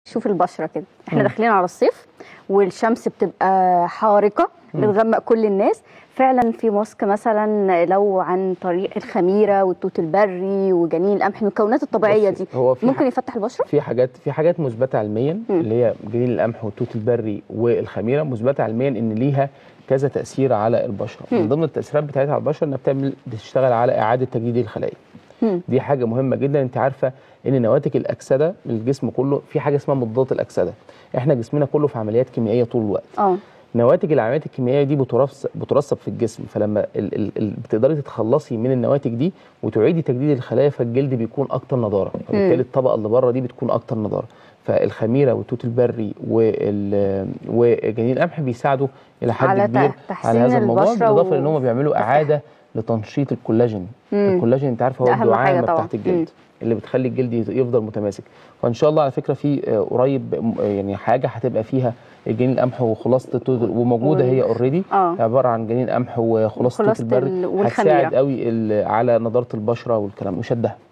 شوف البشره كده احنا داخلين على الصيف والشمس بتبقى حارقه بتغمق كل الناس فعلا في ماسك مثلا لو عن طريق الخميره والتوت البري وجنين القمح المكونات الطبيعيه بصي، دي هو في ممكن ح- يفتح البشره في حاجات في حاجات مثبته علميا اللي هي جنين القمح والتوت البري والخميره مثبته علميا ان ليها كذا تاثير على البشره من ضمن التاثيرات بتاعتها على البشره انها بتعمل بتشتغل على اعاده تجديد الخلايا مم. دي حاجه مهمه جدا انت عارفه ان نواتج الاكسده الجسم كله في حاجه اسمها مضادات الاكسده احنا جسمنا كله في عمليات كيميائيه طول الوقت اه نواتج العمليات الكيميائيه دي بترص بترسب في الجسم فلما ال ال ال بتقدري تتخلصي من النواتج دي وتعيدي تجديد الخلايا فالجلد بيكون اكتر نضاره فبالتالي الطبقه اللي بره دي بتكون اكتر نضاره فالخميره والتوت البري وال- وجنين القمح بيساعدوا الى حد على كبير تحسين على هذا الموضوع البشرة بالاضافه ان هم و- بيعملوا تفتح. اعاده لتنشيط الكولاجين الكولاجين انت عارفه هو ده أهم حاجة الدعامه طبعاً. بتاعت الجلد اللي بتخلي الجلد يفضل متماسك فان شاء الله على فكره في آه، قريب م- يعني حاجه هتبقى فيها جنين القمح وخلاصه التوت وموجوده وال- هي اوريدي آه. عباره عن جنين قمح وخلاصه التوت وخلاصة البري ال- والخميرة. هتساعد قوي ال- على نضاره البشره والكلام وشدها